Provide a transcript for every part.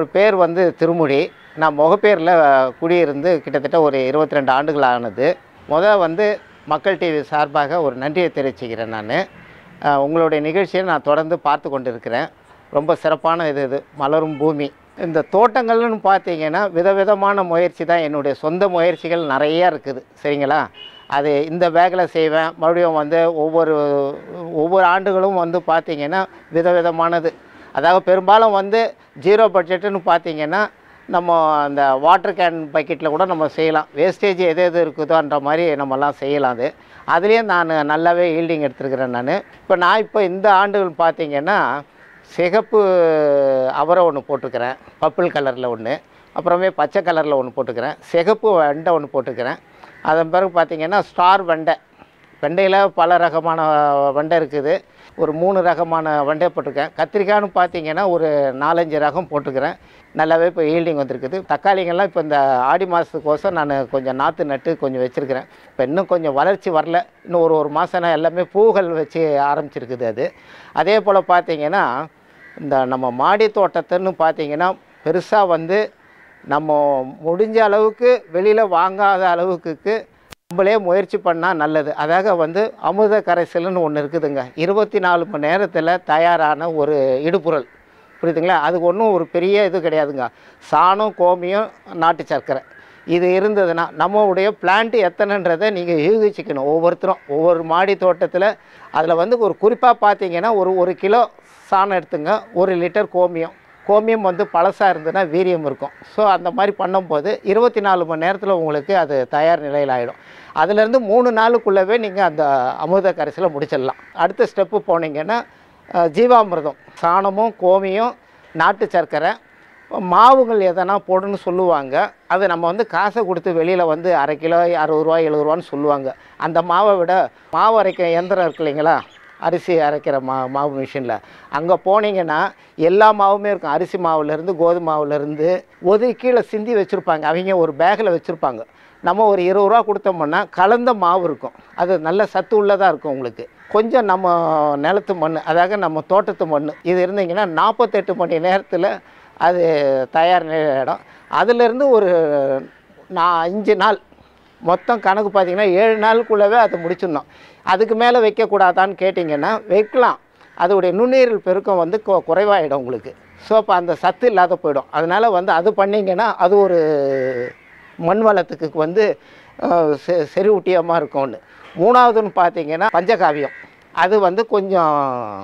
என்னோட பேர் வந்து திருமுடி நான் முகப்பேரில் குடியிருந்து கிட்டத்தட்ட ஒரு இருபத்தி ரெண்டு ஆண்டுகள் ஆனது முதல் வந்து மக்கள் டிவி சார்பாக ஒரு நன்றியை தெரிவிச்சுக்கிறேன் நான் உங்களுடைய நிகழ்ச்சியை நான் தொடர்ந்து பார்த்து கொண்டு இருக்கிறேன் ரொம்ப சிறப்பான இது இது மலரும் பூமி இந்த தோட்டங்கள்னு பார்த்தீங்கன்னா விதவிதமான முயற்சி தான் என்னுடைய சொந்த முயற்சிகள் நிறையா இருக்குது சரிங்களா அது இந்த பேக்கில் செய்வேன் மறுபடியும் வந்து ஒவ்வொரு ஒவ்வொரு ஆண்டுகளும் வந்து பார்த்தீங்கன்னா விதவிதமானது அதாவது பெரும்பாலும் வந்து ஜீரோ பட்ஜெட்டுன்னு பார்த்தீங்கன்னா நம்ம அந்த வாட்டர் கேன் பக்கெட்டில் கூட நம்ம செய்யலாம் வேஸ்டேஜ் எது எது இருக்குதோன்ற மாதிரி நம்மலாம் செய்யலாம் அது அதுலேயும் நான் நல்லாவே ஈல்டிங் எடுத்துருக்கிறேன் நான் இப்போ நான் இப்போ இந்த ஆண்டுகள் பார்த்தீங்கன்னா சிகப்பு அவரை ஒன்று போட்டிருக்கிறேன் பர்பிள் கலரில் ஒன்று அப்புறமே பச்சை கலரில் ஒன்று போட்டுக்கிறேன் சிகப்பு வெண்டை ஒன்று போட்டுக்கிறேன் அதன் பிறகு பார்த்தீங்கன்னா ஸ்டார் வெண்டை வெண்டையில் பல ரகமான வெண்டை இருக்குது ஒரு மூணு ரகமான வெண்டை போட்டிருக்கேன் கத்திரிக்காய்னு பார்த்தீங்கன்னா ஒரு நாலஞ்சு ரகம் போட்டுக்கிறேன் நல்லாவே இப்போ ஈல்டிங் வந்திருக்குது தக்காளிங்கெல்லாம் இப்போ இந்த ஆடி மாதத்துக்கோசம் நான் கொஞ்சம் நாற்று நட்டு கொஞ்சம் வச்சுருக்கிறேன் இப்போ இன்னும் கொஞ்சம் வளர்ச்சி வரல இன்னும் ஒரு ஒரு மாதம்னா எல்லாமே பூகள் வச்சு ஆரம்பிச்சிருக்குது அது அதே போல் பார்த்தீங்கன்னா இந்த நம்ம மாடி தோட்டத்துன்னு பார்த்தீங்கன்னா பெருசாக வந்து நம்ம முடிஞ்ச அளவுக்கு வெளியில் வாங்காத அளவுக்கு நம்மளே முயற்சி பண்ணால் நல்லது அதாக வந்து அமுத கரைசல்னு ஒன்று இருக்குதுங்க இருபத்தி நாலு மணி நேரத்தில் தயாரான ஒரு இடுபொருள் புரியுதுங்களா அதுக்கு ஒன்றும் ஒரு பெரிய இது கிடையாதுங்க சாணம் கோமியம் நாட்டு சர்க்கரை இது இருந்ததுன்னா நம்மளுடைய பிளான்ட் எத்தனைன்றதை நீங்கள் யூகிச்சிக்கணும் ஒவ்வொருத்தரும் ஒவ்வொரு மாடி தோட்டத்தில் அதில் வந்து ஒரு குறிப்பாக பார்த்தீங்கன்னா ஒரு ஒரு கிலோ சாணம் எடுத்துங்க ஒரு லிட்டர் கோமியம் கோமியம் வந்து பழசாக இருந்ததுன்னா வீரியம் இருக்கும் ஸோ அந்த மாதிரி பண்ணும்போது இருபத்தி நாலு மணி நேரத்தில் உங்களுக்கு அது தயார் நிலையில் ஆகிடும் அதுலேருந்து மூணு நாளுக்குள்ளவே நீங்கள் அந்த அமுத கரைசலை முடிச்சிடலாம் அடுத்த ஸ்டெப்பு போனீங்கன்னா அஹ், ஜீவாமிர்தம் சாணமும் கோமியம் நாட்டு சர்க்கரை மாவுகள் எதனா போடுன்னு சொல்லுவாங்க அது நம்ம வந்து காசை கொடுத்து வெளியில் வந்து அரை கிலோ அறுபது ரூபா எழுபது ரூபான்னு சொல்லுவாங்க அந்த மாவை விட மாவு அரைக்க இயந்திரம் இருக்கு இல்லைங்களா அரிசி அரைக்கிற மா மாவு மிஷினில் அங்கே போனீங்கன்னா எல்லா மாவுமே இருக்கும் அரிசி மாவுலேருந்து கோதுமை மாவுலேருந்து ஒதுக்கி கீழே சிந்தி வச்சுருப்பாங்க அவங்க ஒரு பேக்கில் வச்சுருப்பாங்க நம்ம ஒரு இருபது ரூபா கொடுத்தோம்னா கலந்த மாவு இருக்கும் அது நல்ல சத்து உள்ளதாக இருக்கும் உங்களுக்கு கொஞ்சம் நம்ம நிலத்து மண் அதாவது நம்ம தோட்டத்து மண் இது இருந்தீங்கன்னா நாற்பத்தெட்டு மணி நேரத்தில் அது தயார் நிலையிடம் அதுலேருந்து ஒரு நான் அஞ்சு நாள் மொத்தம் கணக்கு பார்த்தீங்கன்னா ஏழு நாளுக்குள்ளவே அதை முடிச்சிடணும் அதுக்கு மேலே வைக்கக்கூடாதான்னு கேட்டிங்கன்னா வைக்கலாம் அதோடைய நுண்ணுயிரில் பெருக்கம் வந்து கொ குறைவாயிடும் உங்களுக்கு ஸோ அப்போ அந்த சத்து இல்லாத போயிடும் அதனால் வந்து அது பண்ணிங்கன்னா அது ஒரு மண் வளத்துக்கு வந்து அஹ், செ- செறிவூட்டியமாக இருக்கும் ஒன்று மூணாவதுன்னு பார்த்தீங்கன்னா பஞ்சகாவியம் அது வந்து கொஞ்சம்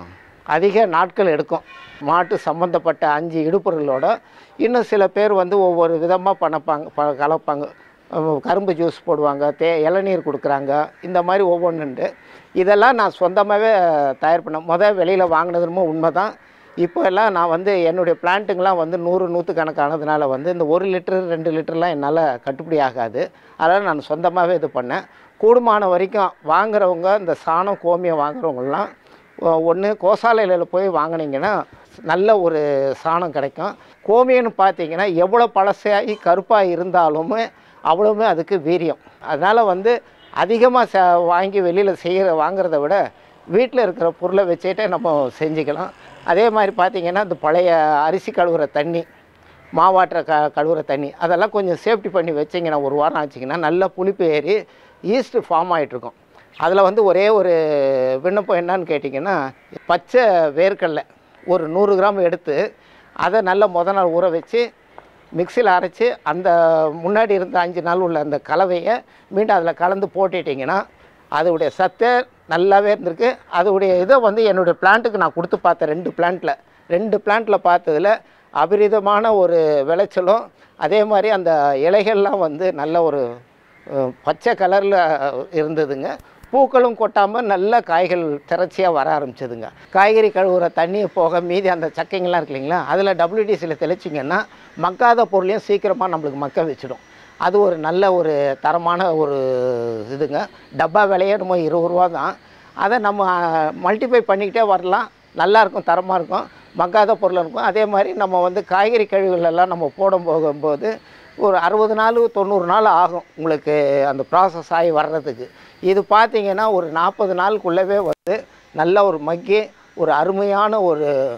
அதிக நாட்கள் எடுக்கும் மாட்டு சம்மந்தப்பட்ட அஞ்சு இடுப்பொருளோட இன்னும் சில பேர் வந்து ஒவ்வொரு விதமாக பண்ணப்பாங்க ப கலப்பாங்க அஹ் கரும்பு ஜூஸ் போடுவாங்க தே இளநீர் கொடுக்குறாங்க இந்த மாதிரி ஒவ்வொன்றுண்டு இதெல்லாம் நான் சொந்தமாகவே தயார் பண்ணேன் முதல் வெளியில் வாங்கினதுமோ உண்மை தான் இப்போ எல்லாம் நான் வந்து என்னுடைய பிளான்ட்டுங்கெலாம் வந்து நூறு நூற்று கணக்கானதுனால வந்து இந்த ஒரு லிட்டரு ரெண்டு லிட்டர்லாம் என்னால் கட்டுப்படி ஆகாது அதனால் நான் சொந்தமாகவே இது பண்ணேன் கூடுமான வரைக்கும் வாங்குறவங்க இந்த சாணம் கோமியம் வாங்குறவங்கலாம் ஒன்று கோசாலையில் போய் வாங்குனீங்கன்னா நல்ல ஒரு சாணம் கிடைக்கும் கோமியம்னு பார்த்தீங்கன்னா எவ்வளோ பழசாகி கருப்பாக இருந்தாலுமே அவ்வளவுமே அதுக்கு வீரியம் அதனால் வந்து அதிகமாக ச வாங்கி வெளியில் செய்கிற வாங்குறத விட வீட்டில் இருக்கிற பொருளை வச்சுட்டே நம்ம செஞ்சுக்கலாம் அதே மாதிரி பார்த்தீங்கன்னா இந்த பழைய அரிசி கழுவுற தண்ணி மாவாட்டுற க கழுவுற தண்ணி அதெல்லாம் கொஞ்சம் சேஃப்டி பண்ணி வச்சிங்கன்னா ஒரு வாரம் ஆச்சுங்கன்னா நல்ல புளிப்பு ஏறி ஈஸ்ட் ஃபார்ம் ஆகிட்ருக்கும் அதில் வந்து ஒரே ஒரு விண்ணப்பம் என்னன்னு கேட்டிங்கன்னா பச்சை வேர்க்கடலை ஒரு நூறு கிராம் எடுத்து அதை நல்லா முத நாள் ஊற வச்சு மிக்சியில் அரைச்சி அந்த முன்னாடி இருந்த அஞ்சு நாள் உள்ள அந்த கலவையை மீண்டும் அதில் கலந்து போட்டுட்டிங்கன்னா அதோடைய சத்தை நல்லாவே இருந்திருக்கு அதோடைய இதை வந்து என்னுடைய பிளான்ட்டுக்கு நான் கொடுத்து பார்த்தேன் ரெண்டு பிளான்ட்டில் ரெண்டு பிளான்ட்டில் பார்த்ததுல அபரிதமான ஒரு விளைச்சலும் அதே மாதிரி அந்த இலைகள்லாம் வந்து நல்ல ஒரு அஹ், பச்சை கலரில் இருந்ததுங்க பூக்களும் கொட்டாமல் நல்ல காய்கள் திரட்சியாக வர ஆரம்பிச்சதுங்க காய்கறி கழுவுற தண்ணியை போக மீதி அந்த சக்கைங்கெல்லாம் இருக்கு இல்லைங்களா அதில் டபிள்யூடிசியில் தெளிச்சிங்கன்னா மக்காத பொருளையும் சீக்கிரமாக நம்மளுக்கு மக்க வச்சிடும் அது ஒரு நல்ல ஒரு தரமான ஒரு இதுங்க டப்பா விலையே நம்ம இருபது ரூபா தான் அதை நம்ம மல்டிப்ளை பண்ணிக்கிட்டே வரலாம் நல்லா இருக்கும் தரமாக இருக்கும் மக்காத பொருள் இருக்கும் அதே மாதிரி நம்ம வந்து காய்கறி கழிவுகள் எல்லாம் நம்ம போடும் போகும்போது ஒரு அறுபது நாள் தொண்ணூறு நாள் ஆகும் உங்களுக்கு அந்த ப்ராசஸ் ஆகி வர்றதுக்கு இது பார்த்தீங்கன்னா ஒரு நாற்பது நாளுக்குள்ளவே வந்து நல்ல ஒரு மக்கி ஒரு அருமையான ஒரு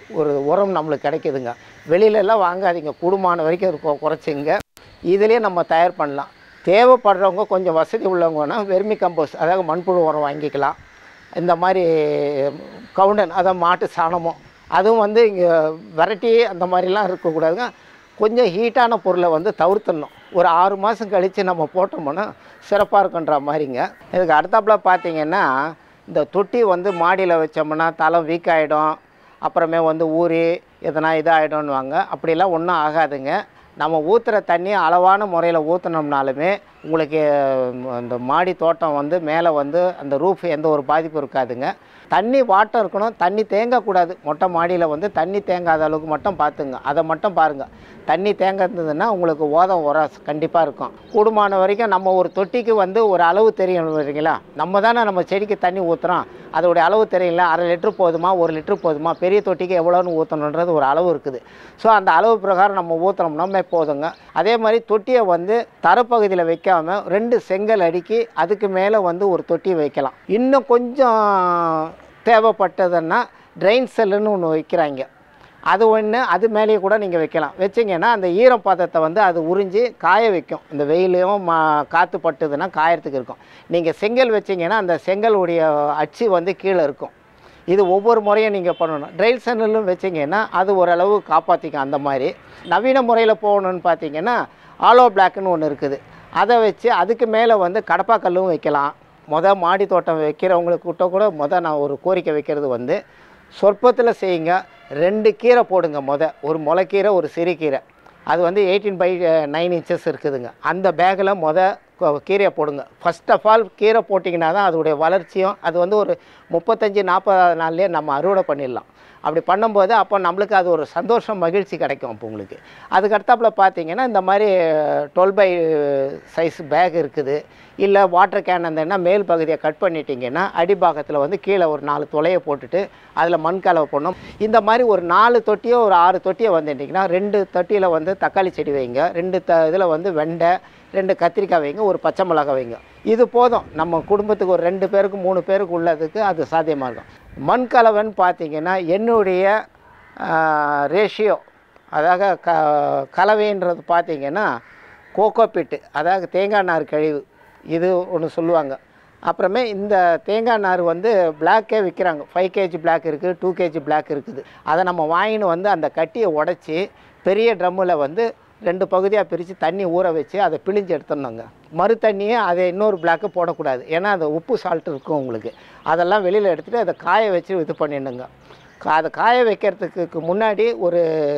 ஒரு உரம் நம்மளுக்கு கிடைக்குதுங்க வெளியில எல்லாம் வாங்காதீங்க கூடுமான வரைக்கும் இருக்கும் குறைச்சிங்க இதிலே நம்ம தயார் பண்ணலாம் தேவைப்படுறவங்க கொஞ்சம் வசதி உள்ளவங்கன்னா வெர்மி கம்போஸ்ட் அதாவது மண்புழு உரம் வாங்கிக்கலாம் இந்த மாதிரி கவுண்டன் அதாவது மாட்டு சாணமும் அதுவும் வந்து இங்கே வெரைட்டி அந்த மாதிரிலாம் இருக்கக்கூடாதுங்க கொஞ்சம் ஹீட்டான பொருளை வந்து தவிர்த்துடணும் ஒரு ஆறு மாதம் கழித்து நம்ம போட்டோம்னா சிறப்பாக இருக்குன்ற மாதிரிங்க இதுக்கு அடுத்தாப்புல பார்த்தீங்கன்னா இந்த தொட்டி வந்து மாடியில் வச்சோம்னா தலை வீக் ஆகிடும் அப்புறமே வந்து ஊறி எதனா இதாகிடும்னுவாங்க அப்படிலாம் ஒன்றும் ஆகாதுங்க நம்ம ஊற்றுற தண்ணி அளவான முறையில் ஊற்றுனோம்னாலுமே உங்களுக்கு ம், அந்த மாடி தோட்டம் வந்து மேலே வந்து அந்த ரூஃப் எந்த ஒரு பாதிப்பும் இருக்காதுங்க தண்ணி வாட்டம் இருக்கணும் தண்ணி தேங்கக்கூடாது மொட்டை மாடியில் வந்து தண்ணி தேங்காத அளவுக்கு மட்டும் பார்த்துங்க அதை மட்டும் பாருங்கள் தண்ணி தேங்க இருந்ததுன்னா உங்களுக்கு ஓதம் உர கண்டிப்பாக இருக்கும் கூடுமான வரைக்கும் நம்ம ஒரு தொட்டிக்கு வந்து ஒரு அளவு தெரியும் இல்லைங்களா நம்ம தானே நம்ம செடிக்கு தண்ணி ஊற்றுறோம் அதோடைய அளவு தெரியல அரை லிட்டரு போதுமா ஒரு லிட்டரு போதுமா பெரிய தொட்டிக்கு எவ்வளோன்னு ஊற்றணுன்றது ஒரு அளவு இருக்குது ஸோ அந்த அளவு பிரகாரம் நம்ம ஊற்றுனோம்னா போதுங்க அதே மாதிரி தொட்டியை வந்து தரப்பகுதியில் வைக்காம ரெண்டு செங்கல் அடுக்கி அதுக்கு மேலே வந்து ஒரு தொட்டி வைக்கலாம் இன்னும் கொஞ்சம் தேவைப்பட்டதுன்னா ட்ரெயின் செல்லுன்னு ஒன்று வைக்கிறாங்க அது ஒன்று அது மேலேயே கூட நீங்கள் வைக்கலாம் வச்சிங்கன்னா அந்த ஈரப்பதத்தை வந்து அது உறிஞ்சி காய வைக்கும் இந்த வெயிலையும் மா காற்று பட்டுதுன்னா காயறதுக்கு இருக்கும் நீங்கள் செங்கல் வச்சிங்கன்னா அந்த செங்கலுடைய அச்சு வந்து கீழே இருக்கும் இது ஒவ்வொரு முறையும் நீங்கள் பண்ணணும் ட்ரைல் சென்னலும் வச்சிங்கன்னா அது ஓரளவு காப்பாற்றிக்கும் அந்த மாதிரி நவீன முறையில் போகணுன்னு பார்த்தீங்கன்னா ஆலோ பிளாக்னு ஒன்று இருக்குது அதை வச்சு அதுக்கு மேலே வந்து கடப்பாக்கல்லும் வைக்கலாம் மொதல் மாடி தோட்டம் வைக்கிறவங்களுக்கு கிட்ட கூட மொதல் நான் ஒரு கோரிக்கை வைக்கிறது வந்து சொற்பத்தில் செய்யுங்க ரெண்டு கீரை போடுங்க மொத ஒரு முளைக்கீரை ஒரு சிறுகீரை அது வந்து எயிட்டீன் பை நைன் இன்ச்சஸ் இருக்குதுங்க அந்த பேக்கில் மொத கொ- கீரையை போடுங்க ஃபர்ஸ்ட் ஆஃப் ஆல் கீரை போட்டிங்கன்னா தான் அதோடைய வளர்ச்சியும் அது வந்து ஒரு முப்பத்தஞ்சு நாற்பதாவது நாள்லேயே நம்ம அறுவடை பண்ணிடலாம் அப்படி பண்ணும்போது அப்போ நம்மளுக்கு அது ஒரு சந்தோஷம் மகிழ்ச்சி கிடைக்கும் அப்போ உங்களுக்கு அதுக்கு அடுத்தாப்புல பார்த்தீங்கன்னா இந்த மாதிரி டுவெல் பை சைஸ் பேக் இருக்குது இல்லை வாட்டர் கேன் இருந்ததுன்னா மேல் பகுதியை கட் பண்ணிட்டீங்கன்னா அடிபாகத்தில் வந்து கீழே ஒரு நாலு துளையை போட்டுட்டு அதில் மண் கலவை போடணும் இந்த மாதிரி ஒரு நாலு தொட்டியோ ஒரு ஆறு தொட்டியோ வந்துட்டிங்கன்னா ரெண்டு தொட்டியில் வந்து தக்காளி செடி வைங்க ரெண்டு த இதில் வந்து வெண்டை ரெண்டு கத்திரிக்காய் வைங்க ஒரு பச்சை மிளகாய் வைங்க இது போதும் நம்ம குடும்பத்துக்கு ஒரு ரெண்டு பேருக்கு மூணு பேருக்கு உள்ளதுக்கு அது சாத்தியமாக இருக்கும் மண் கலவைன்னு பார்த்தீங்கன்னா என்னுடைய ரேஷியோ அதாவது க கலவைன்றது பார்த்தீங்கன்னா கோகோ பிட்டு அதாவது தேங்காய் நார் கழிவு இது ஒன்று சொல்லுவாங்க அப்புறமே இந்த தேங்காய் நார் வந்து பிளாக்கே விற்கிறாங்க ஃபைவ் கேஜி பிளாக் இருக்குது டூ கேஜி பிளாக் இருக்குது அதை நம்ம வாங்கின்னு வந்து அந்த கட்டியை உடச்சி பெரிய ட்ரம்மில் வந்து ரெண்டு பகுதியாக பிரித்து தண்ணி ஊற வச்சு அதை பிழிஞ்சு எடுத்துடணுங்க மறு தண்ணியே அதை இன்னொரு பிளாக்கு போடக்கூடாது ஏன்னா அது உப்பு சால்ட் இருக்கும் உங்களுக்கு அதெல்லாம் வெளியில் எடுத்துகிட்டு அதை காய வச்சு இது பண்ணிடணுங்க கா- அதை காய வைக்கிறதுக்கு முன்னாடி ஒரு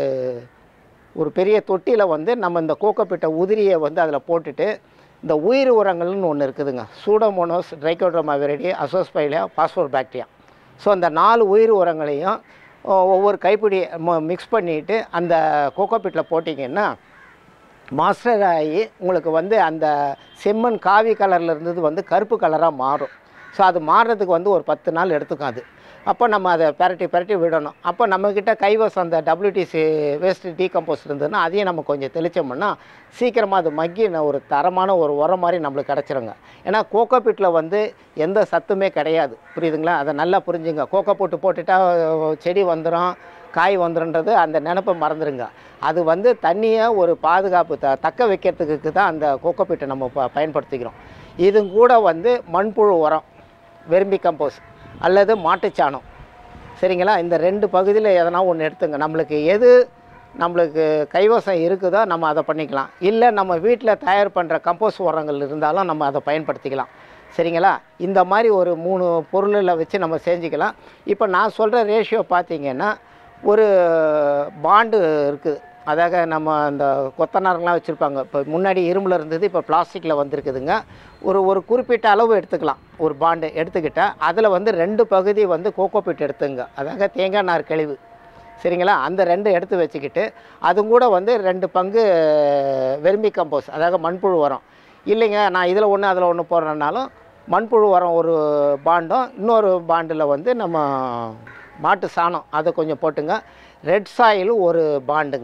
ஒரு பெரிய தொட்டியில் வந்து நம்ம இந்த கோக்கோப்பிட்ட உதிரியை வந்து அதில் போட்டுட்டு இந்த உயிர் உரங்கள்னு ஒன்று இருக்குதுங்க pseudomonas trichoderma variety azospirillum phosphobacteria so அந்த நாலு உயிர் உரங்களையும் ஒ- ஒவ்வொரு கைப்பிடி மிக்ஸ் பண்ணிவிட்டு அந்த கோகோபிட்டில் போட்டிங்கன்னா மாஸ்டர் ஆகி உங்களுக்கு வந்து அந்த செம்மண் காவி கலரில் இருந்தது வந்து கருப்பு கலராக மாறும் ஸோ அது மாறுறதுக்கு வந்து ஒரு பத்து நாள் எடுத்துக்கும் அது அப்போ நம்ம அதை பெரட்டி பெரட்டி விடணும் அப்போ நம்மக்கிட்ட கைவசம் அந்த டபிள்யூடிசி வேஸ்ட் டீகம்போஸ்ட் இருந்ததுன்னா அதையும் நம்ம கொஞ்சம் தெளிச்சோம்னா சீக்கிரமாக அது மக்கி ந- ஒரு தரமான ஒரு உரம் மாதிரி நம்மளுக்கு கிடச்சிருங்க ஏன்னா கோகோபிட்டில் வந்து எந்த சத்துமே கிடையாது புரியுதுங்களா அதை நல்லா புரிஞ்சுங்க கோகோ போட்டு போட்டுட்டா அஹ், செடி வந்துடும் காய் வந்துடுன்றது அந்த நினப்பை மறந்துடுங்க அது வந்து தண்ணியை ஒரு பாதுகாப்பு த தக்க வைக்கிறதுக்கு தான் அந்த கோகோபிட்டை நம்ம ப பயன்படுத்திக்கிறோம் இது கூட வந்து மண்புழு உரம் வெர்மி கம்போஸ் அல்லது மாட்டுச்சாணம் சரிங்களா இந்த ரெண்டு பகுதியில் எதனா ஒன்று எடுத்துங்க நம்மளுக்கு எது நம்மளுக்கு கைவசம் இருக்குதோ நம்ம அதை பண்ணிக்கலாம் இல்லை நம்ம வீட்டில் தயார் பண்ணுற கம்போஸ் உரங்கள் இருந்தாலும் நம்ம அதை பயன்படுத்திக்கலாம் சரிங்களா இந்த மாதிரி ஒரு மூணு பொருளில் வச்சு நம்ம செஞ்சுக்கலாம் இப்போ நான் சொல்கிற ரேஷியோ பார்த்தீங்கன்னா ஒரு பாண்டு இருக்குது அதாக நம்ம அந்த கொத்தனாருங்களாம் வச்சுருப்பாங்க இப்போ முன்னாடி இரும்பில் இருந்தது இப்போ பிளாஸ்டிக்கில் வந்திருக்குதுங்க ஒரு ஒரு குறிப்பிட்ட அளவு எடுத்துக்கலாம் ஒரு பாண்டு எடுத்துக்கிட்டால் அதில் வந்து ரெண்டு பகுதி வந்து கோகோபிட் எடுத்துங்க அதாக தேங்காய் நார் கழிவு சரிங்களா அந்த ரெண்டு எடுத்து வச்சுக்கிட்டு அதுவும் கூட வந்து ரெண்டு பங்கு வெர்மி கம்போஸ் அதாவது மண்புழு உரம் இல்லைங்க நான் இதில் ஒன்று அதில் ஒன்று போடுறேன்னாலும் மண்புழு உரம் ஒரு பாண்டும் இன்னொரு பாண்டில் வந்து நம்ம மாட்டு சாணம் அதை கொஞ்சம் போட்டுங்க ரெட் சாயில் ஒரு பாண்டுங்க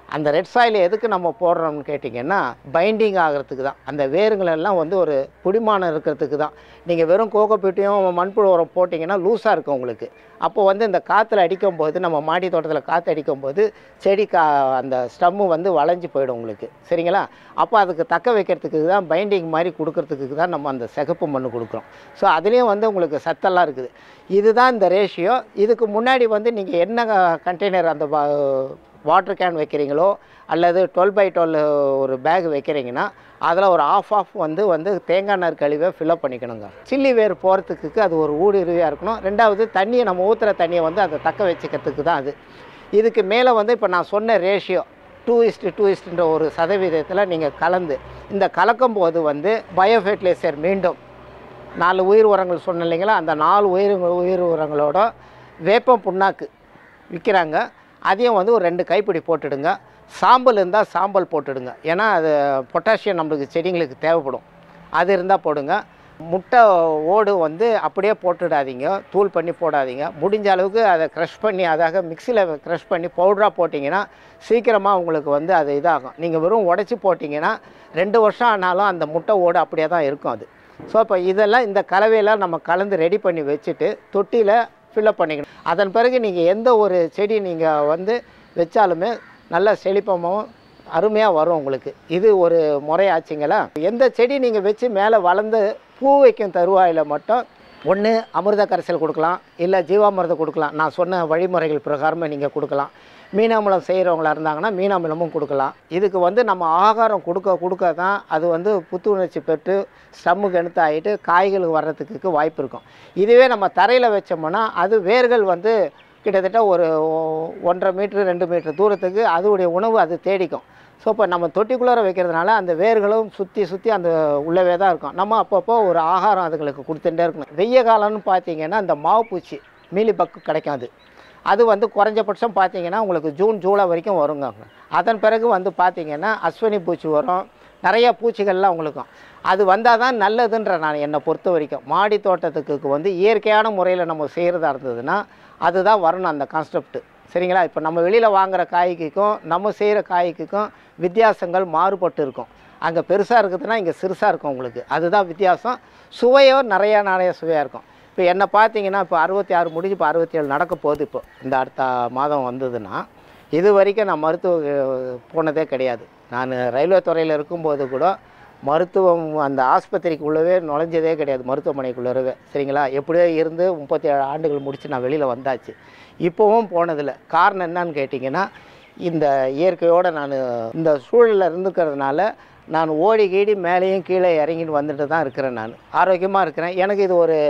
அந்த ரெட் சாயில் எதுக்கு நம்ம போடுறோம்னு கேட்டிங்கன்னா பைண்டிங் ஆகிறதுக்கு தான் அந்த வேருங்களெல்லாம் வந்து ஒரு புடிமானம் இருக்கிறதுக்கு தான் நீங்கள் வெறும் கோகோப்பீட்டையும் மண்புழு உரம் போட்டிங்கன்னா லூஸாக இருக்கும் உங்களுக்கு அப்போ வந்து இந்த காற்றுல அடிக்கும்போது நம்ம மாடி தோட்டத்தில் காற்று அடிக்கும்போது செடி கா அந்த ஸ்டம்மு வந்து வளைஞ்சு போயிடும் உங்களுக்கு சரிங்களா அப்போ அதுக்கு தக்க வைக்கிறதுக்கு தான் பைண்டிங் மாதிரி கொடுக்கறதுக்கு தான் நம்ம அந்த சிகப்பு மண் கொடுக்குறோம் ஸோ அதுலேயும் வந்து உங்களுக்கு சத்தெல்லாம் இருக்குது இதுதான் இந்த ரேஷியோ இதுக்கு முன்னாடி வந்து நீங்கள் என்ன கண்டெய்னர் அந்த வாட்டர் கேன் வைக்கிறீங்களோ அல்லது டுவெல் பை டுவெல் ஒரு பேக் வைக்கிறீங்கன்னா அதில் ஒரு ஆஃப் ஆஃப் வந்து வந்து தேங்காய் நார் கழிவை ஃபில்அப் பண்ணிக்கணுங்க சில்லி வேர் போகிறதுக்கு அது ஒரு ஊடுருவியாக இருக்கணும் ரெண்டாவது தண்ணியை நம்ம ஊற்றுற தண்ணியை வந்து அதை தக்க வச்சுக்கிறதுக்கு தான் அது இதுக்கு மேலே வந்து இப்போ நான் சொன்ன ரேஷியோ டூ இஸ்ட்டு டூ இஸ்ட்டுன்ற ஒரு சதவீதத்தில் நீங்கள் கலந்து இந்த கலக்கும் போது வந்து பயோ ஃபெர்டிலைசர் மீண்டும் நாலு உயிர் உரங்கள் சொன்னேன் இல்லைங்களா அந்த நாலு உயிர் உயிர் உரங்களோட வேப்பம் புண்ணாக்கு விற்கிறாங்க அதையும் வந்து ஒரு ரெண்டு கைப்பிடி போட்டுடுங்க சாம்பல் இருந்தால் சாம்பல் போட்டுடுங்க ஏன்னா அது பொட்டாசியம் நம்மளுக்கு செடிங்களுக்கு தேவைப்படும் அது இருந்தால் போடுங்க முட்டை ஓடு வந்து அப்படியே போட்டுடாதீங்க தூள் பண்ணி போடாதீங்க முடிஞ்ச அளவுக்கு அதை க்ரஷ் பண்ணி அதாக மிக்சியில் க்ரஷ் பண்ணி பவுடராக போட்டிங்கன்னா சீக்கிரமாக உங்களுக்கு வந்து அது இதாகும் நீங்கள் வெறும் உடச்சி போட்டிங்கன்னா ரெண்டு வருஷம் ஆனாலும் அந்த முட்டை ஓடு அப்படியே தான் இருக்கும் அது ஸோ இப்போ இதெல்லாம் இந்த கலவையெல்லாம் நம்ம கலந்து ரெடி பண்ணி வச்சுட்டு தொட்டியில் ஃபில்லப் பண்ணிக்கணும் அதன் பிறகு நீங்கள் எந்த ஒரு செடி நீங்கள் வந்து வச்சாலுமே நல்ல செழிப்பமாகவும் அருமையாக வரும் உங்களுக்கு இது ஒரு முறையாச்சுங்களா எந்த செடி நீங்கள் வச்சு மேலே வளர்ந்து பூ வைக்கும் தருவாயில் மட்டும் ஒன்று அமிர்த கரைசல் கொடுக்கலாம் இல்லை ஜீவாமிர்தம் கொடுக்கலாம் நான் சொன்ன வழிமுறைகள் பிரகாரமாக நீங்கள் கொடுக்கலாம் மீனாமிலம் செய்கிறவங்களா இருந்தாங்கன்னா மீனாமிலமும் கொடுக்கலாம் இதுக்கு வந்து நம்ம ஆகாரம் கொடுக்க கொடுக்க தான் அது வந்து புத்துணர்ச்சி பெற்று ஸ்டம்மு கெடுத்து ஆகிட்டு காய்கள் வர்றதுக்கு வாய்ப்பு இருக்கும் இதுவே நம்ம தரையில் வச்சோம்னா அது வேர்கள் வந்து கிட்டத்தட்ட ஒரு ஒ- ஒன்றரை மீட்ரு ரெண்டு மீட்டர் தூரத்துக்கு அதோடைய உணவு அது தேடிக்கும் ஸோ இப்போ நம்ம தொட்டிக்குள்ளார வைக்கிறதுனால அந்த வேர்களும் சுற்றி சுற்றி அந்த உள்ளவே தான் இருக்கும் நம்ம அப்பப்போ ஒரு ஆகாரம் அதுங்களுக்கு கொடுத்துட்டே இருக்கணும் வெய்ய காலம்னு பார்த்தீங்கன்னா இந்த மாவு பூச்சி மீலிபக்கு கிடைக்கும் அது அது வந்து குறைஞ்சபட்சம் பார்த்தீங்கன்னா உங்களுக்கு ஜூன் ஜூலை வரைக்கும் வருங்க அதன் பிறகு வந்து பார்த்தீங்கன்னா அஸ்வினி பூச்சி வரும் நிறைய பூச்சிகள்லாம் உங்களுக்கும் அது வந்தால் தான் நல்லதுன்ற நான் என்னை பொறுத்த வரைக்கும் மாடி தோட்டத்துக்கு வந்து இயற்கையான முறையில் நம்ம செய்கிறதா இருந்ததுன்னா அதுதான் வரணும் அந்த கான்செப்ட் சரிங்களா இப்போ நம்ம வெளியில் வாங்குற காய்க்கும் நம்ம செய்கிற காய்க்கும் வித்தியாசங்கள் மாறுபட்டு இருக்கும் அங்கே பெருசாக இருக்குதுன்னா இங்கே சிறுசாக இருக்கும் உங்களுக்கு அதுதான் வித்தியாசம் சுவையோ நிறையா நிறைய சுவையாக இருக்கும் இப்போ என்னை பார்த்தீங்கன்னா இப்போ அறுபத்தி ஆறு முடிஞ்சு இப்போ அறுபத்தி ஏழு நடக்க போகுது இப்போ இந்த அடுத்த மாதம் வந்ததுன்னா இது வரைக்கும் நான் மருத்துவ அஹ், போனதே கிடையாது நான் ரயில்வே துறையில் இருக்கும்போது கூட மருத்துவம் அந்த ஆஸ்பத்திரிக்குள்ளவே நுழைஞ்சதே கிடையாது மருத்துவமனைக்குள்ளவே சரிங்களா எப்படியோ இருந்து முப்பத்தி ஏழு ஆண்டுகள் முடித்து நான் வெளியில் வந்தாச்சு இப்போவும் போனதில்லை காரணம் என்னன்னு கேட்டிங்கன்னா இந்த இயற்கையோடு நான் இந்த சூழலில் இருந்துக்கிறதுனால நான் ஓடி கீடி மேலேயும் கீழே இறங்கிட்டு வந்துட்டு தான் இருக்கிறேன் நான் ஆரோக்கியமாக இருக்கிறேன் எனக்கு இது ஒரு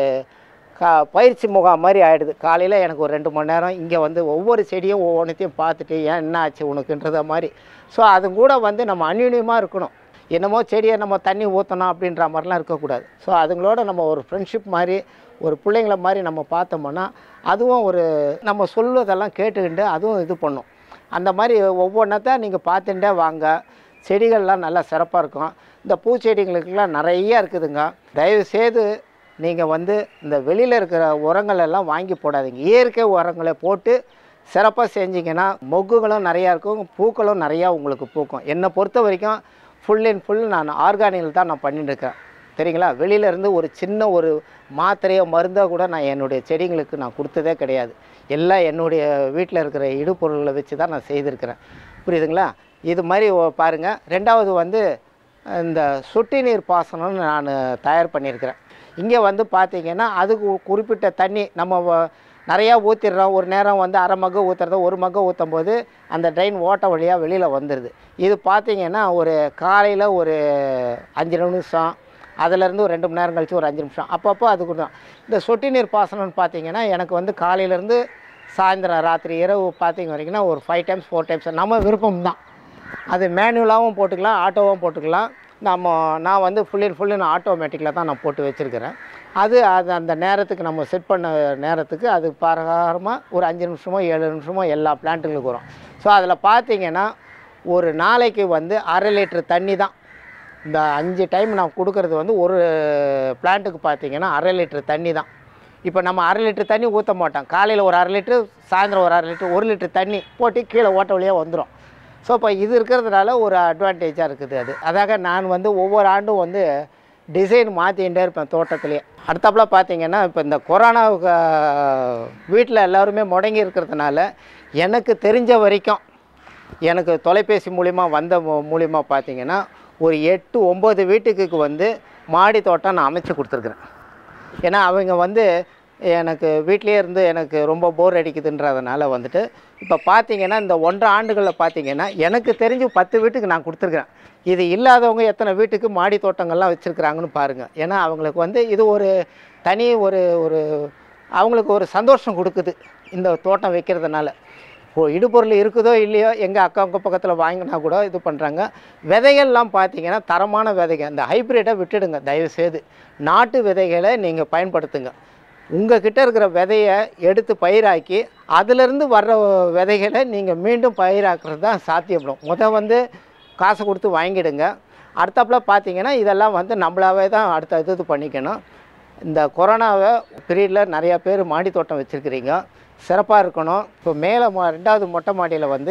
கா பயிற்சி முகாம் மாதிரி ஆகிடுது காலையில் எனக்கு ஒரு ரெண்டு மணி நேரம் இங்கே வந்து ஒவ்வொரு செடியும் ஒவ்வொன்றத்தையும் பார்த்துட்டு ஏன் என்ன ஆச்சு உனக்குன்றத மாதிரி ஸோ அது கூட வந்து நம்ம அந்யூன்யமாக இருக்கணும் என்னமோ செடியை நம்ம தண்ணி ஊற்றணும் அப்படின்ற மாதிரிலாம் இருக்கக்கூடாது ஸோ அதுங்களோட நம்ம ஒரு ஃப்ரெண்ட்ஷிப் மாதிரி ஒரு பிள்ளைங்கள மாதிரி நம்ம பார்த்தோம்னா அதுவும் ஒரு நம்ம சொல்வதெல்லாம் கேட்டுக்கிட்டு அதுவும் இது பண்ணும் அந்த மாதிரி ஒவ்வொன்றத்தான் நீங்கள் பார்த்துட்டே வாங்க செடிகள்லாம் நல்லா சிறப்பாக இருக்கும் இந்த பூச்செடிகளுக்கெல்லாம் நிறைய இருக்குதுங்க தயவு செய்து நீங்கள் வந்து இந்த வெளியில் இருக்கிற உரங்கள் எல்லாம் வாங்கி போடாதீங்க இயற்கை உரங்களை போட்டு சிறப்பாக செஞ்சீங்கன்னா மொக்குகளும் நிறையா இருக்கும் பூக்களும் நிறையா உங்களுக்கு பூக்கும் என்னை பொறுத்த வரைக்கும் ஃபுல் அண்ட் ஃபுல் நான் ஆர்கானிக்கில் தான் நான் பண்ணிட்டு இருக்கேன் சரிங்களா வெளியில இருந்து ஒரு சின்ன ஒரு மாத்திரையோ மருந்தோ கூட நான் என்னுடைய செடிங்களுக்கு நான் கொடுத்ததே கிடையாது எல்லாம் என்னுடைய வீட்டில் இருக்கிற இடுபொருள்களை வச்சு தான் நான் செய்திருக்கிறேன் புரியுதுங்களா இது மாதிரி ஓ- பாருங்க ரெண்டாவது வந்து இந்த சொட்டு நீர் பாசனம்னு நான் தயார் பண்ணியிருக்கிறேன் இங்கே வந்து பார்த்தீங்கன்னா அதுக்கு ஒரு குறிப்பிட்ட தண்ணி நம்ம வ- நிறையா ஊற்றிடுறோம் ஒரு நேரம் வந்து அரை மக்கு ஊற்றுறத ஒரு மக்கு ஊற்றும் போது அந்த ட்ரெயின் ஓட்ட வழியாக வெளியில் வந்துடுது இது பார்த்தீங்கன்னா ஒரு காலையில் ஒரு அஞ்சு நிமிஷம் அதுலேருந்து ஒரு ரெண்டு மணி நேரம் கழிச்சு ஒரு அஞ்சு நிமிஷம் அப்பப்போ அதுக்கு தான் இந்த சொட்டு நீர் பாசனம்னு பார்த்தீங்கன்னா எனக்கு வந்து காலையிலேருந்து சாயந்தரம் ராத்திரி இரவு பார்த்தீங்க வரைக்கும்னா ஒரு ஃபைவ் டைம்ஸ் ஃபோர் டைம்ஸ் நம்ம விருப்பம் தான் அது மேனுவலாகவும் போட்டுக்கலாம் ஆட்டோவும் போட்டுக்கலாம் நம்ம நான் வந்து ஃபுல் அண்ட் ஃபுல்லு நான் ஆட்டோமேட்டிக்கில் தான் நான் போட்டு வச்சுருக்கிறேன் அது அது அந்த நேரத்துக்கு நம்ம செட் பண்ண நேரத்துக்கு அது பிரகாரமாக ஒரு அஞ்சு நிமிஷமோ ஏழு நிமிஷமோ எல்லா பிளான்ட்டுகளுக்கும் வரும் ஸோ அதில் பார்த்தீங்கன்னா ஒரு நாளைக்கு வந்து அரை லிட்டர் தண்ணி தான் இந்த அஞ்சு டைம் நான் கொடுக்கறது வந்து ஒரு பிளான்ட்டுக்கு பார்த்தீங்கன்னா அரை லிட்டர் தண்ணி தான் இப்போ நம்ம அரை லிட்டர் தண்ணி ஊற்ற மாட்டோம் காலையில் ஒரு அரை லிட்டரு சாயந்தரம் ஒரு அரை லிட்டர் ஒரு லிட்டர் தண்ணி போட்டு கீழே ஓட்ட வழியாக வந்துடும் ஸோ இப்போ இது இருக்கிறதுனால ஒரு அட்வான்டேஜாக இருக்குது அது அதாக நான் வந்து ஒவ்வொரு ஆண்டும் வந்து டிசைன் மாற்றிக்கிட்டே இருப்பேன் தோட்டத்திலேயே அடுத்தாப்புல பார்த்தீங்கன்னா இப்போ இந்த கொரோனாவுக்கு வீட்டில் எல்லாருமே முடங்கி இருக்கிறதுனால எனக்கு தெரிஞ்ச வரைக்கும் எனக்கு தொலைபேசி மூலிமா வந்த மூ- மூலிமா பார்த்தீங்கன்னா ஒரு எட்டு ஒம்பது வீட்டுக்கு வந்து மாடி தோட்டம் நான் அமைச்சு கொடுத்துருக்குறேன் ஏன்னா அவங்க வந்து எனக்கு வீட்டிலேயே இருந்து எனக்கு ரொம்ப போர் அடிக்குதுன்றதுனால வந்துட்டு இப்போ பார்த்தீங்கன்னா இந்த ஒன்றரை ஆண்டுகளில் பார்த்தீங்கன்னா எனக்கு தெரிஞ்சு பத்து வீட்டுக்கு நான் கொடுத்துருக்குறேன் இது இல்லாதவங்க எத்தனை வீட்டுக்கு மாடி தோட்டங்கள்லாம் வச்சுருக்குறாங்கன்னு பாருங்கள் ஏன்னா அவங்களுக்கு வந்து இது ஒரு தனி ஒரு ஒரு அவங்களுக்கு ஒரு சந்தோஷம் கொடுக்குது இந்த தோட்டம் வைக்கிறதுனால ஓ இடுபொருள் இருக்குதோ இல்லையோ எங்கள் அக்கா அக்கம் பக்கத்தில் வாங்கினா கூட இது பண்ணுறாங்க விதைகள்லாம் பார்த்தீங்கன்னா தரமான விதைகள் இந்த ஹைப்ரிட்டை விட்டுடுங்க தயவுசெய்து நாட்டு விதைகளை நீங்கள் பயன்படுத்துங்க உங்கள் கிட்ட இருக்கிற விதையை எடுத்து பயிராக்கி அதிலிருந்து வர்ற விதைகளை நீங்கள் மீண்டும் பயிராக்குறது தான் சாத்தியப்படும் முத வந்து காசு கொடுத்து வாங்கிடுங்க அடுத்தாப்புல பார்த்தீங்கன்னா இதெல்லாம் வந்து நம்மளாவே தான் அடுத்த இது இது பண்ணிக்கணும் இந்த கொரோனாவை பீரியடில் நிறையா பேர் மாடி தோட்டம் வச்சுருக்கிறீங்க சிறப்பாக இருக்கணும் இப்போ மேலே மொ- ரெண்டாவது மொட்டை மாடியில் வந்து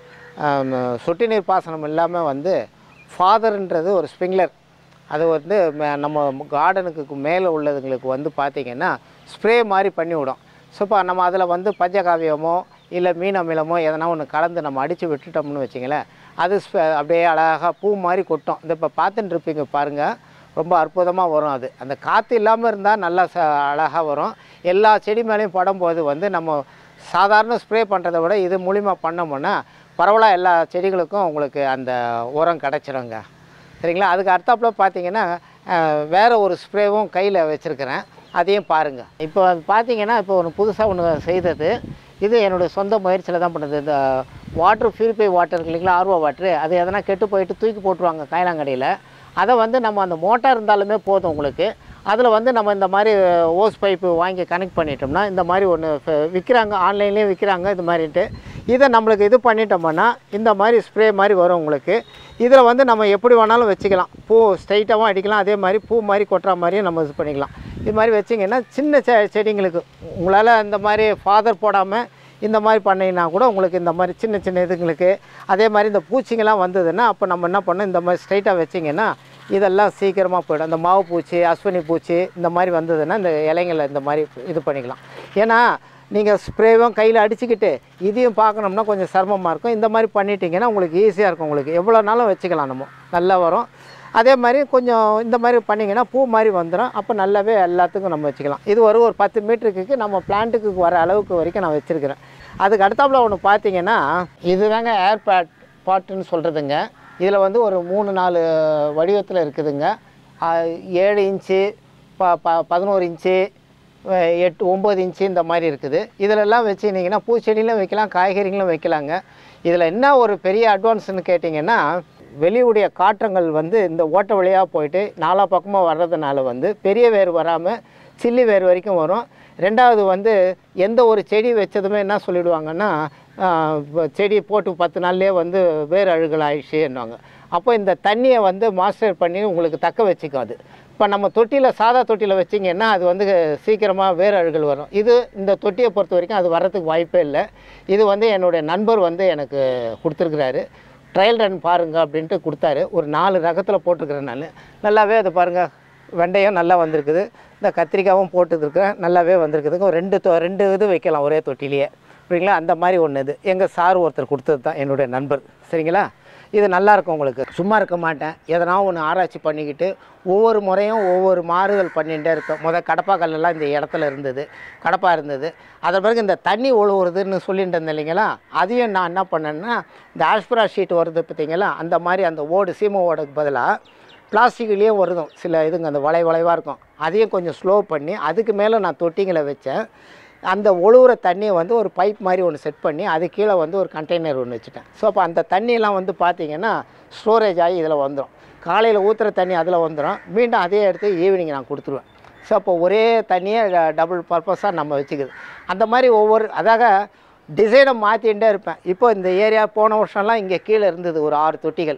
ஆம், சொட்டு நீர் பாசனம் இல்லாமல் வந்து ஃபாதர்ன்றது ஒரு ஸ்ப்ரிங்லர் அது வந்து ம- நம்ம கார்டனுக்கு மேலே உள்ளதுங்களுக்கு வந்து பார்த்திங்கன்னா ஸ்ப்ரே மாதிரி பண்ணி விடும் ஸோ இப்போ நம்ம அதில் வந்து பஞ்சகாவியமோ இல்லை மீன் அமிலமோ எதனா ஒன்று கலந்து நம்ம அடித்து விட்டுட்டோம்னு வச்சிங்களேன் அது ஸ்ப- அப்படியே அழகாக பூ மாதிரி கொட்டும் இந்த இப்போ பார்த்துட்டு இருப்பீங்க பாருங்கள் ரொம்ப அற்புதமாக வரும் அது அந்த காற்று இல்லாமல் இருந்தால் நல்லா ச அழகாக வரும் எல்லா செடி மேலேயும் படும்போது வந்து நம்ம சாதாரண ஸ்ப்ரே பண்ணுறதை விட இது மூலிமா பண்ணோம்னா பரவலாக எல்லா செடிகளுக்கும் உங்களுக்கு அந்த உரம் கிடச்சிருங்க சரிங்களா அதுக்கு அடுத்தாப்புல பார்த்தீங்கன்னா அஹ், வேற ஒரு ஸ்ப்ரேவும் கையில் வச்சுருக்கிறேன் அதையும் பாருங்கள் இப்போ அது பார்த்தீங்கன்னா இப்போ ஒன்று புதுசாக ஒன்று செய்தது இது என்னுடைய சொந்த முயற்சியில் தான் பண்ணுது இந்த வாட்டர் பியூரிஃபை வாட்டர் இருக்கு இல்லைங்களா ஆர்வோ வாட்ரு அது எதனா கெட்டு போயிட்டு தூக்கி போட்டுருவாங்க காயலாங்கடையில் அதை வந்து நம்ம அந்த மோட்டார் இருந்தாலுமே போதும் உங்களுக்கு அதில் வந்து நம்ம இந்த மாதிரி ஓஸ் பைப்பு வாங்கி கனெக்ட் பண்ணிட்டோம்னா இந்த மாதிரி ஒன்று விற்கிறாங்க ஆன்லைன்லேயும் விற்கிறாங்க இது மாதிரிட்டு இதை நம்மளுக்கு இது பண்ணிட்டோம்னா இந்த மாதிரி ஸ்ப்ரே மாதிரி வரும் உங்களுக்கு இதில் வந்து நம்ம எப்படி வேணாலும் வச்சுக்கலாம் பூ ஸ்ட்ரைட்டாகவும் அடிக்கலாம் அதே மாதிரி பூ மாதிரி கொட்டுற மாதிரியும் நம்ம இது பண்ணிக்கலாம் இது மாதிரி வச்சிங்கன்னா சின்ன செ செடிங்களுக்கு உங்களால் இந்த மாதிரி ஃபாதர் போடாமல் இந்த மாதிரி பண்ணிங்கன்னா கூட உங்களுக்கு இந்த மாதிரி சின்ன சின்ன இதுங்களுக்கு அதே மாதிரி இந்த பூச்சிங்கெல்லாம் வந்ததுன்னா அப்போ நம்ம என்ன பண்ணோம் இந்த மாதிரி ஸ்ட்ரைட்டாக வச்சிங்கன்னா இதெல்லாம் சீக்கிரமாக போயிடும் இந்த மாவு பூச்சி அஸ்வினி பூச்சி இந்த மாதிரி வந்ததுன்னா இந்த இலைங்களை இந்த மாதிரி இது பண்ணிக்கலாம் ஏன்னா நீங்கள் ஸ்ப்ரேவும் கையில் அடிச்சுக்கிட்டு இதையும் பார்க்கணும்னா கொஞ்சம் சிரமமாக இருக்கும் இந்த மாதிரி பண்ணிட்டீங்கன்னா உங்களுக்கு ஈஸியாக இருக்கும் உங்களுக்கு எவ்வளோ நாளும் வச்சுக்கலாம் நம்ம நல்லா வரும் அதே மாதிரி கொஞ்சம் இந்த மாதிரி பண்ணிங்கன்னா பூ மாதிரி வந்துடும் அப்போ நல்லாவே எல்லாத்துக்கும் நம்ம வச்சுக்கலாம் இது ஒரு ஒரு பத்து மீட்டருக்கு நம்ம பிளான்ட்டுக்கு வர அளவுக்கு வரைக்கும் நான் வச்சுருக்கிறேன் அதுக்கு அடுத்தாப்புல ஒன்று பார்த்தீங்கன்னா இதுதாங்க ஏர் பேட் பாட்டுன்னு சொல்கிறதுங்க இதில் வந்து ஒரு மூணு நாலு வடிவத்தில் இருக்குதுங்க ஆஹ் ஏழு இன்ச்சு ப ப பதினோரு இன்ச்சு அஹ் எட்டு ஒம்பது இன்ச்சு இந்த மாதிரி இருக்குது இதிலெல்லாம் வச்சுருந்தீங்கன்னா பூச்செடியிலும் வைக்கலாம் காய்கறிகளும் வைக்கலாங்க இதில் என்ன ஒரு பெரிய அட்வான்ஸ்னு கேட்டிங்கன்னா வெளியுடைய காற்றங்கள் வந்து இந்த ஓட்டை வழியாக போயிட்டு நாலா பக்கமாக வர்றதுனால வந்து பெரிய வேர் வராமல் சில்லி வேர் வரைக்கும் வரும் ரெண்டாவது வந்து எந்த ஒரு செடி வச்சதுமே என்ன சொல்லிடுவாங்கன்னா ஆஹ் இப்ப செடி போட்டு பத்து நாள்லேயே வந்து வேர் அழுகல் ஆயிடுச்சுன்னுவாங்க அப்போ இந்த தண்ணியை வந்து மாஸ்டர் பண்ணி உங்களுக்கு தக்க வச்சுக்கும் அது இப்போ நம்ம தொட்டியில் சாதா தொட்டியில் வச்சிங்கன்னா அது வந்து சீக்கிரமாக வேர் அழுகல் வரும் இது இந்த தொட்டியை பொறுத்த வரைக்கும் அது வர்றதுக்கு வாய்ப்பே இல்லை இது வந்து என்னுடைய நண்பர் வந்து எனக்கு கொடுத்துருக்குறாரு ட்ரையல் ரன் பாருங்க அப்படின்ட்டு கொடுத்தாரு ஒரு நாலு ரகத்தில் போட்டிருக்கிறேன் நான் நல்லாவே அது பாருங்கள் வெண்டையும் நல்லா வந்திருக்குது இந்த கத்திரிக்காவும் போட்டுருக்குறேன் நல்லாவே வந்திருக்குதுங்க ஒரு ரெண்டு தொ- ரெண்டு இது வைக்கலாம் ஒரே தொட்டிலேயே சரிங்களா அந்த மாதிரி ஒன்று இது எங்கள் சார் ஒருத்தர் கொடுத்தது தான் என்னுடைய நண்பர் சரிங்களா இது நல்லா இருக்கும் உங்களுக்கு சும்மா இருக்க மாட்டேன் எதனா ஒன்று ஆராய்ச்சி பண்ணிக்கிட்டு ஒவ்வொரு முறையும் ஒவ்வொரு மாறுதல் பண்ணிகிட்டே இருப்பேன் முத கடப்பா கல்லெல்லாம் இந்த இடத்துல இருந்தது கடப்பா இருந்தது அதன் பிறகு இந்த தண்ணி ஒழுகுறதுன்னு சொல்லிட்டு இருந்தேன் இல்லைங்களா அதையும் நான் என்ன பண்ணேன்னா இந்த ஆஸ்பரா ஷீட் வருது பார்த்தீங்களா அந்த மாதிரி அந்த ஓடு சீம ஓடுக்கு பதிலாக பிளாஸ்டிக்லேயே வருதும் சில இதுங்க அந்த வளை வளைவாக இருக்கும் அதையும் கொஞ்சம் ஸ்லோ பண்ணி அதுக்கு மேலே நான் தொட்டிங்களை வச்சேன் அந்த ஒழுகுற தண்ணியை வந்து ஒரு பைப் மாதிரி ஒன்று செட் பண்ணி அது கீழே வந்து ஒரு கண்டெய்னர் ஒன்று வச்சுட்டேன் ஸோ அப்போ அந்த தண்ணியெல்லாம் வந்து பார்த்தீங்கன்னா ஸ்டோரேஜ் ஆகி இதில் வந்துடும் காலையில் ஊற்றுற தண்ணி அதில் வந்துடும் மீண்டும் அதே எடுத்து ஈவினிங் நான் கொடுத்துருவேன் ஸோ அப்போ ஒரே தண்ணியை டபுள் பர்பஸாக நம்ம வச்சுக்குது அந்த மாதிரி ஒவ்வொரு அதாக டிசைனை மாற்றிகிட்டே இருப்பேன் இப்போ இந்த ஏரியா போன வருஷம்லாம் இங்கே கீழே இருந்தது ஒரு ஆறு தொட்டிகள்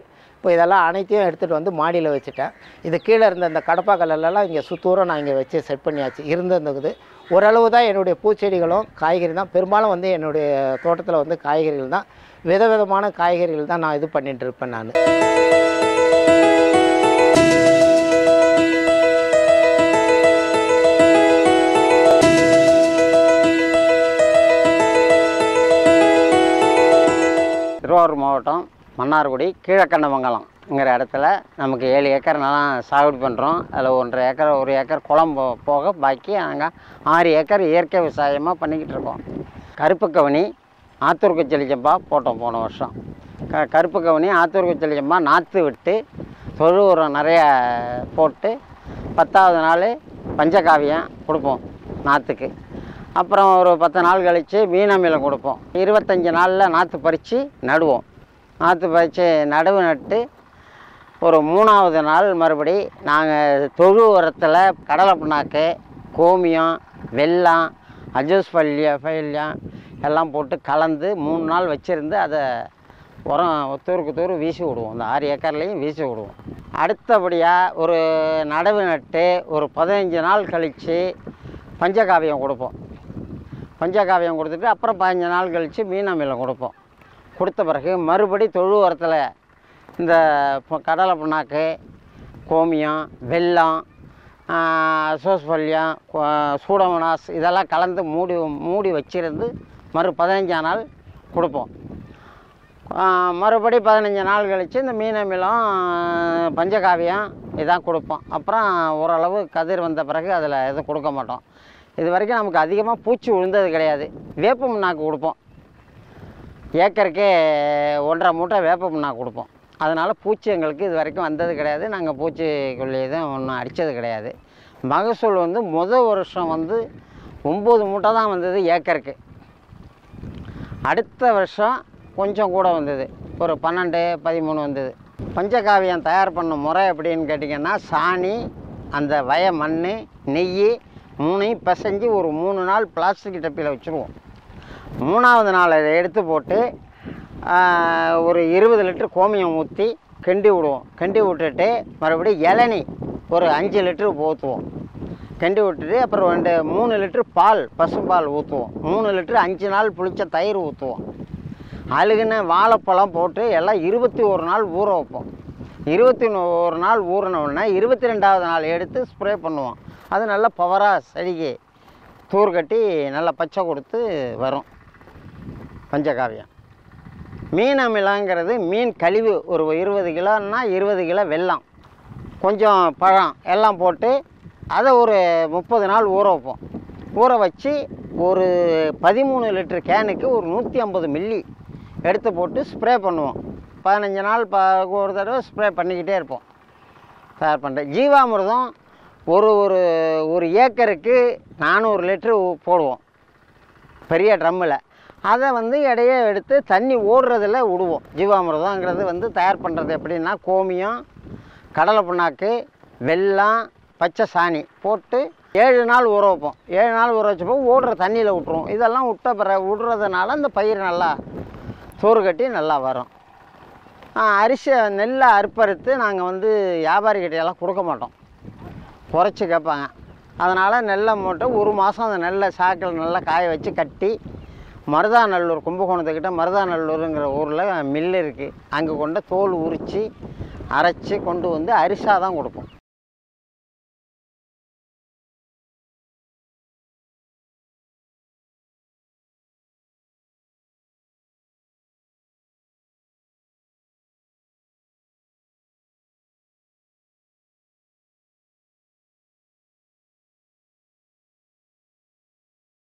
இப்போ இதெல்லாம் அனைத்தையும் எடுத்துகிட்டு வந்து மாடியில் வச்சுட்டேன் இது கீழே இருந்த இந்த கடப்பா கல்லெல்லாம் இங்கே சுத்தூரம் நான் இங்கே வச்சு செட் பண்ணியாச்சு இருந்திருந்தது ஓரளவு தான் என்னுடைய பூச்செடிகளும் காய்கறி தான் பெரும்பாலும் வந்து என்னுடைய தோட்டத்தில் வந்து காய்கறிகள் தான் விதவிதமான காய்கறிகள் தான் நான் இது பண்ணிட்டு இருப்பேன் நான் திருவாரூர் மாவட்டம் மன்னார்குடி கீழக்கண்டமங்கலம்ங்கிற இடத்துல நமக்கு ஏழு ஏக்கர் நிலம் சாகுபடி பண்ணுறோம் அதில் ஒன்றரை ஏக்கர் ஒரு ஏக்கர் குளம் போ- போக பாக்கி நாங்கள் ஆறு ஏக்கர் இயற்கை விவசாயமாக பண்ணிக்கிட்டு இருக்கோம் கருப்பு கவனி ஆத்தூர் குச்சலி சம்பா போட்டோம் போன வருஷம் க கருப்பு கவனி ஆத்தூர் குச்சலி சம்பா நாற்று விட்டு தொழு உரம் நிறைய போட்டு பத்தாவது நாள் பஞ்சகாவியம் கொடுப்போம் நாற்றுக்கு அப்புறம் ஒரு பத்து நாள் கழித்து மீனமிலம் கொடுப்போம் இருபத்தஞ்சி நாளில் நாற்று பறித்து நடுவோம் நாற்று பறித்து நடவு நட்டு ஒரு மூணாவது நாள் மறுபடி நாங்கள் தொழு உரத்தில் கடலை புண்ணாக்கு கோமியம் வெல்லம் அஜூஸ் பல்லியா பல்லியம் எல்லாம் போட்டு கலந்து மூணு நாள் வச்சுருந்து அதை உரம் தூருக்கு தூர் வீசி விடுவோம் இந்த ஆறு ஏக்கர்லேயும் வீசி விடுவோம் அடுத்தபடியாக ஒரு நடவு நட்டு ஒரு பதினஞ்சு நாள் கழித்து பஞ்சகாவியம் கொடுப்போம் பஞ்சகாவியம் கொடுத்துட்டு அப்புறம் பதினஞ்சு நாள் கழித்து மீன் அமிலம் கொடுப்போம் கொடுத்த பிறகு மறுபடி தொழு உரத்தில் இந்த பொ- கடலை புண்ணாக்கு கோமியம் வெல்லம் சோஸ்பல்யம் சூடமனாஸ் இதெல்லாம் கலந்து மூடி மூடி வச்சிருந்து மறு பதினஞ்சாம் நாள் கொடுப்போம் ஆ, மறுபடி பதினஞ்சு நாள் கழித்து இந்த மீன் அமிலம் பஞ்சகாவியம் இதான் கொடுப்போம் அப்புறம் ஓரளவு கதிர் வந்த பிறகு அதில் எதுவும் கொடுக்க மாட்டோம் இது வரைக்கும் நமக்கு அதிகமாக பூச்சி விழுந்தது கிடையாது வேப்ப புண்ணாக்கு கொடுப்போம் ஏக்கருக்கே ஒன்றரை மூட்டை வேப்ப புண்ணாக்கு கொடுப்போம் அதனால் பூச்சி எங்களுக்கு இது வரைக்கும் வந்தது கிடையாது நாங்கள் பூச்சிக்கொல்லி எதுவும் ஒன்றும் அடித்தது கிடையாது மகசூல் வந்து முதல் வருஷம் வந்து ஒம்பது மூட்டை தான் வந்தது ஏக்கருக்கு அடுத்த வருஷம் கொஞ்சம் கூட வந்தது ஒரு பன்னெண்டு பதிமூணு வந்தது பஞ்சகாவியம் தயார் பண்ண முறை எப்படின்னு கேட்டிங்கன்னா சாணி அந்த வய மண் நெய் மூணையும் பிசைஞ்சு ஒரு மூணு நாள் பிளாஸ்டிக் டப்பியில் வச்சுருவோம் மூணாவது நாள் அதை எடுத்து போட்டு ஆஹ், ஒரு இருபது லிட்டர் கோமியம் ஊற்றி கிண்டி விடுவோம் கிண்டி விட்டுட்டு மறுபடியும் இளநி ஒரு அஞ்சு லிட்டரு ஊற்றுவோம் கிண்டி விட்டுட்டு அப்புறம் ரெண்டு மூணு லிட்டர் பால் பசும்பால் ஊற்றுவோம் மூணு லிட்டர் அஞ்சு நாள் புளிச்ச தயிர் ஊற்றுவோம் அழுகுன வாழைப்பழம் போட்டு எல்லாம் இருபத்தி ஒரு நாள் ஊற வைப்போம் இருபத்தி ஒரு நாள் ஊறின உடனே இருபத்தி ரெண்டாவது நாள் எடுத்து ஸ்ப்ரே பண்ணுவோம் அது நல்லா பவராக செடிக்கு தூர் கட்டி நல்லா பச்சை கொடுத்து வரும் பஞ்சகாவியம் மீன் அமிலங்கிறது மீன் கழிவு ஒரு இருபது கிலோன்னா இருபது கிலோ வெல்லம் கொஞ்சம் பழம் எல்லாம் போட்டு அதை ஒரு முப்பது நாள் ஊற வைப்போம் ஊற வச்சு ஒரு பதிமூணு லிட்டர் கேனுக்கு ஒரு நூற்றி ஐம்பது மில்லி எடுத்து போட்டு ஸ்ப்ரே பண்ணுவோம் பதினஞ்சு நாள் ப ஒரு தடவை ஸ்ப்ரே பண்ணிக்கிட்டே இருப்போம் தயார் பண்ணுறேன் ஜீவாமிர்தம் ஒரு ஒரு ஒரு ஏக்கருக்கு நானூறு லிட்ரு போடுவோம் பெரிய ட்ரம்மில் அதை வந்து இடையே எடுத்து தண்ணி ஓடுறதுல விடுவோம் ஜீவாமிர்தங்கிறது வந்து தயார் பண்ணுறது எப்படின்னா கோமியம் கடலை புண்ணாக்கு வெல்லம் பச்சை சாணி போட்டு ஏழு நாள் ஊற வைப்போம் ஏழு நாள் ஊற வச்சப்போ ஓடுற தண்ணியில் விட்ருவோம் இதெல்லாம் விட்ட பிறகு விடுறதுனால அந்த பயிர் நல்லா சோறு கட்டி நல்லா வரும் ஆ, அரிசி நெல்லை அறுப்பறுத்து நாங்கள் வந்து வியாபாரிகிட்டையெல்லாம் கொடுக்க மாட்டோம் குறைச்சி கேட்பாங்க அதனால் நெல்லை மட்டும் ஒரு மாதம் அந்த நெல்லை சாக்கில் நல்லா காய வச்சு கட்டி மருதாநல்லூர் கும்பகோணத்துக்கிட்ட மருதாநல்லூருங்கிற ஊரில் மில் இருக்குது அங்கே கொண்டு தோல் உரித்து அரைச்சி கொண்டு வந்து அரிசாக தான் கொடுப்போம்